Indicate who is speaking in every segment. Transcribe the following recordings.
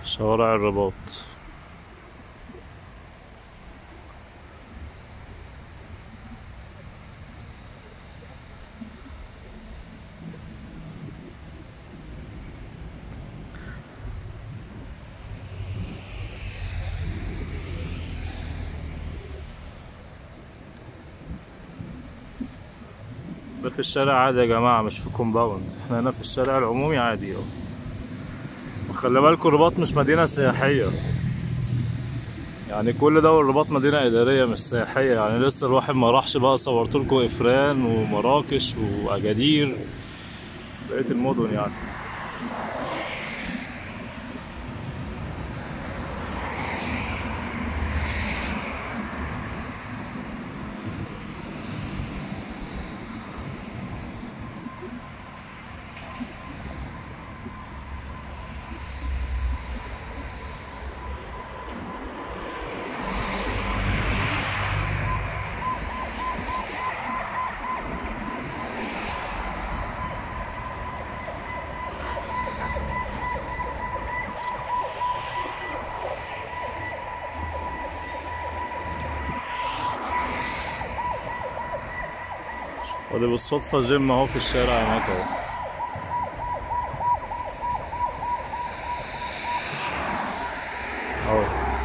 Speaker 1: شوارع الرباط ده في الشارع عادي يا جماعة مش في كومباوند احنا هنا في الشارع العمومي عادي اهو وخلي بالكوا الرباط مش مدينة سياحية يعني كل ده والرباط مدينة إدارية مش سياحية يعني لسه الواحد ما راحش بقى صورت لكم إفران ومراكش وأجادير بقية المدن يعني ودي بالصدفة جيم اهو في الشارع هناك اهو اهو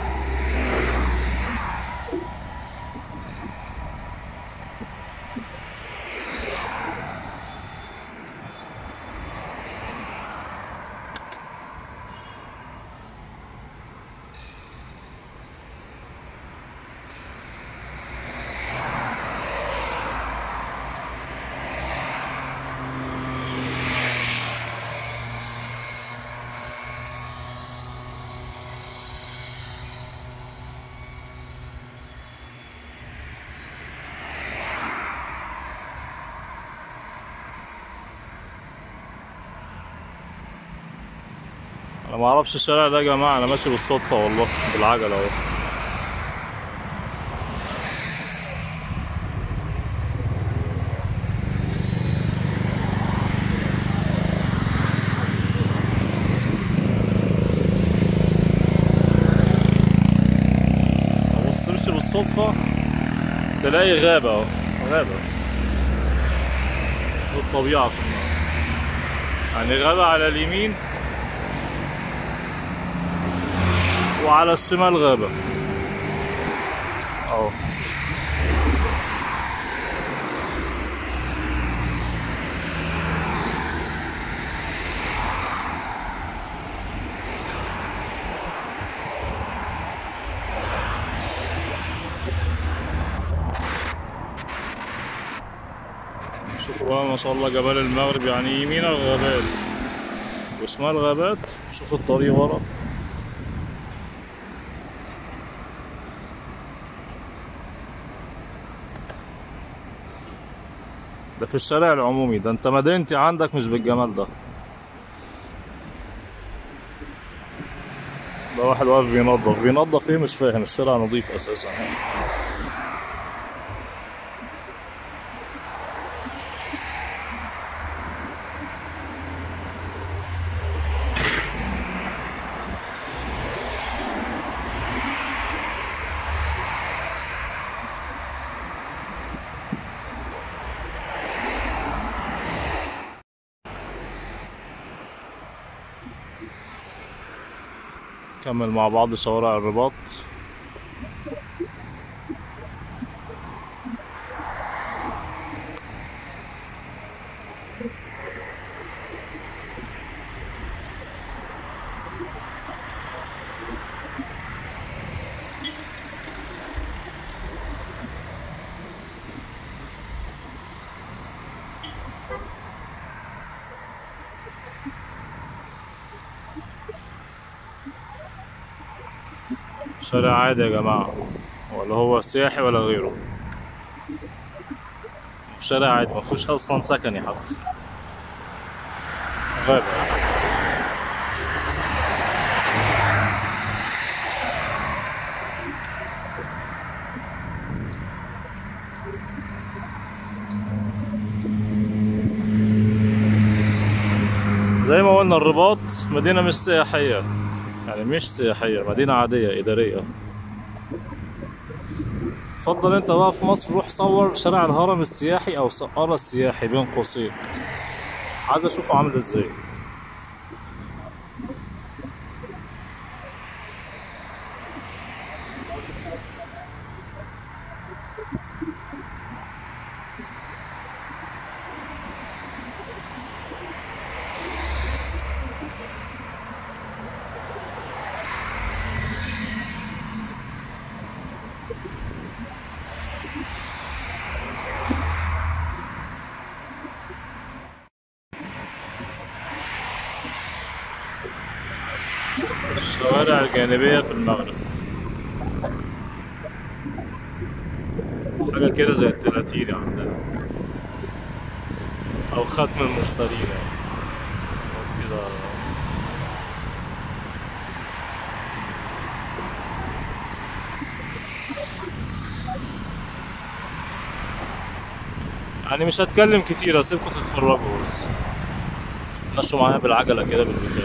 Speaker 1: انا ما اعرفش الشارع ده يا جماعة انا ماشي بالصدفة والله بالعجلة اهو ابص تمشي بالصدفة تلاقي غابة اهو غابة والطبيعة كلها يعني غابة على اليمين وعلى الشمال غابة اهو شوفوا بقى ما شاء الله جبال المغرب يعني يمين الغابات وشمال غابات شوفوا الطريق ورا ده في الشارع العمومي ده انت مدينتي عندك مش بالجمال ده ده واحد واقف بينظف بينظف ايه مش فاهم الشارع نظيف اساسا نكمل مع بعض شوارع الرباط شارع عادي يا جماعة ولا هو سياحي ولا غيره شارع عادي مفيهوش أصلا سكني حتى غابة زي ما قلنا الرباط مدينة مش سياحية يعني مش سياحية مدينة عادية إدارية فضل انت بقى في مصر روح صور شارع الهرم السياحي او سقارة السياحي بين قوسين عايز اشوفه عامل ازاي الشوارع الجانبية في المغرب حاجة كده زي التلاتيني عندنا أو ختم المرسلين يعني أو كده يعني مش هتكلم كتير هسيبكم تتفرجوا بس مشوا معايا بالعجلة كده بالمكان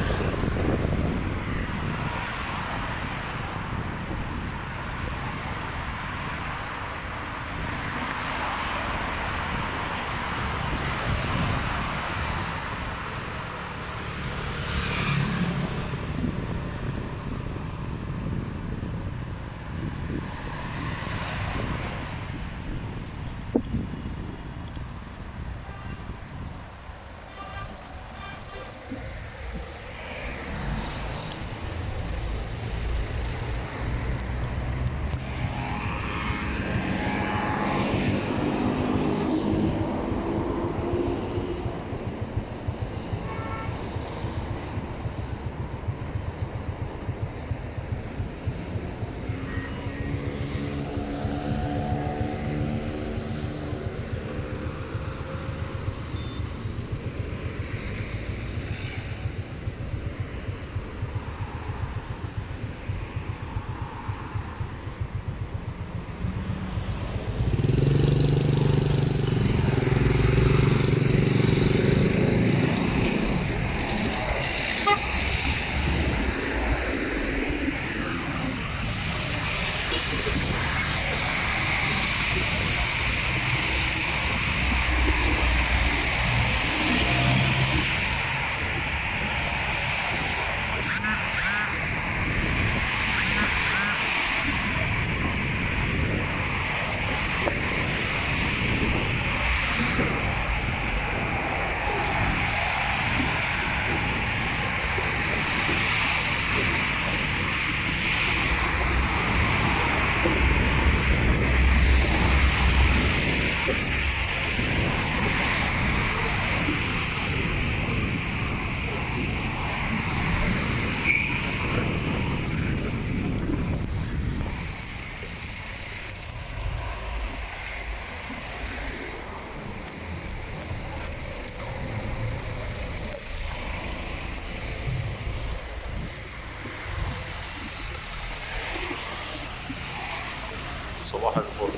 Speaker 1: صباح الفل